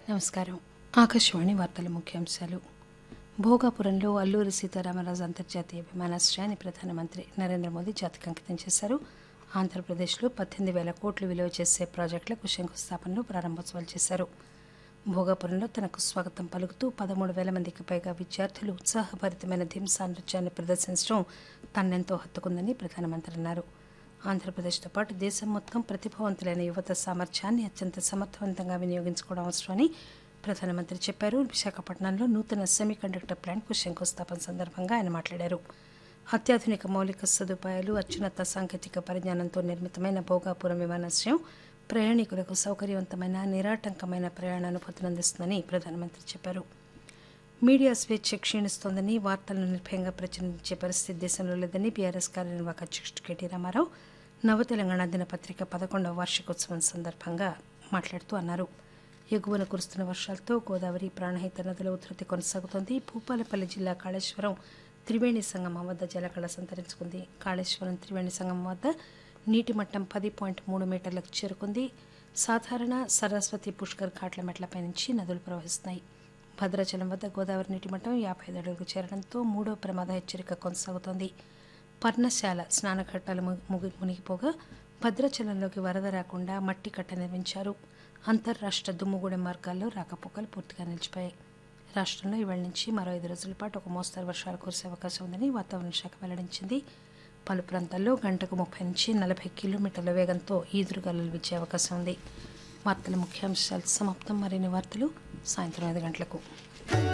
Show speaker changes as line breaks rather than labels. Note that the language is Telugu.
నమస్కారం ఆకాశవాణి వార్తల ముఖ్యాంశాలు భోగాపురంలో అల్లూరి సీతారామరాజు అంతర్జాతీయ విమానాశ్రయాన్ని ప్రధానమంత్రి నరేంద్ర మోదీ జాతికి అంకితం చేశారు ఆంధ్రప్రదేశ్లో పద్దెనిమిది వేల కోట్లు విలువ చేసే ప్రాజెక్టులకు శంకుస్థాపనలు ప్రారంభోత్సవాలు చేశారు భోగాపురంలో తనకు స్వాగతం పలుకుతూ పదమూడు వేల మందికి పైగా విద్యార్థులు ఉత్సాహభరితమైన ధింసా నృత్యాన్ని ప్రదర్శించడం తన్నెంతో హత్తుకుందని ప్రధానమంత్రి అన్నారు ఆంధ్రప్రదేశ్తో పాటు దేశం మొత్తం ప్రతిభావంతులైన యువత సామర్థ్యాన్ని అత్యంత సమర్థవంతంగా వినియోగించుకోవడం అవసరమని ప్రధానమంత్రి చెప్పారు విశాఖపట్నంలో నూతన సెమీ కండక్టర్ ప్లాంట్కు శంకుస్థాపన సందర్భంగా ఆయన మాట్లాడారు అత్యాధునిక మౌలిక సదుపాయాలు అత్యున్నత సాంకేతిక పరిజ్ఞానంతో నిర్మితమైన భోగాపురం విమానాశ్రయం ప్రయాణికులకు సౌకర్యవంతమైన నిరాటంకమైన ప్రయాణానుభూతిని అందిస్తుందని ప్రధానమంత్రి చెప్పారు మీడియా స్వేచ్ఛ క్షీణిస్తోందని వార్తలను నిర్భయంగా ప్రచురించే పరిస్థితి దేశంలో లేదని బీఆర్ఎస్ కార్యనిర్వాహక అధ్యక్షుడు కేటీ రామారావు నవ తెలంగాణ దినపత్రిక పదకొండవ వార్షికోత్సవం సందర్భంగా మాట్లాడుతూ అన్నారు ఎగువన కురుస్తున్న వర్షాలతో గోదావరి ప్రాణహిత నదుల ఉధృతి కొనసాగుతోంది భూపాలపల్లి జిల్లా కాళేశ్వరం త్రివేణి సంగమం వద్ద జలకళ సంతరించుకుంది కాళేశ్వరం త్రివేణి సంగమం వద్ద నీటి మట్టం పది పాయింట్ మూడు మీటర్లకు చేరుకుంది సాధారణ సరస్వతి పుష్కర్ ఘాట్ల మెట్లపై నుంచి నదులు ప్రవహిస్తున్నాయి భద్రాచలం వద్ద గోదావరి నీటి మట్టం యాభై ఐదు అడుగులకు చేరడంతో మూడో ప్రమాద హెచ్చరిక కొనసాగుతోంది పర్ణశాల స్నానఘట్టాలు ముగి మునిగిపోగా భద్రాచలంలోకి వరద రాకుండా మట్టి కట్ట నిర్మించారు అంతర్రాష్ట్ర దుమ్ముగూడెం మార్గాల్లో రాకపోకలు పూర్తిగా నిలిచిపోయాయి రాష్ట్రంలో ఇవాళ నుంచి మరో ఐదు రోజుల పాటు ఒక మోస్తరు వర్షాలు కురిసే అవకాశం ఉందని వాతావరణ శాఖ వెల్లడించింది పలు ప్రాంతాల్లో గంటకు ముప్పై నుంచి నలభై కిలోమీటర్ల వేగంతో ఈదురుగాలులు వీచే అవకాశం ఉంది వార్తల ముఖ్యాంశాలు సమాప్తం మరిన్ని వార్తలు సాయంత్రం ఐదు గంటలకు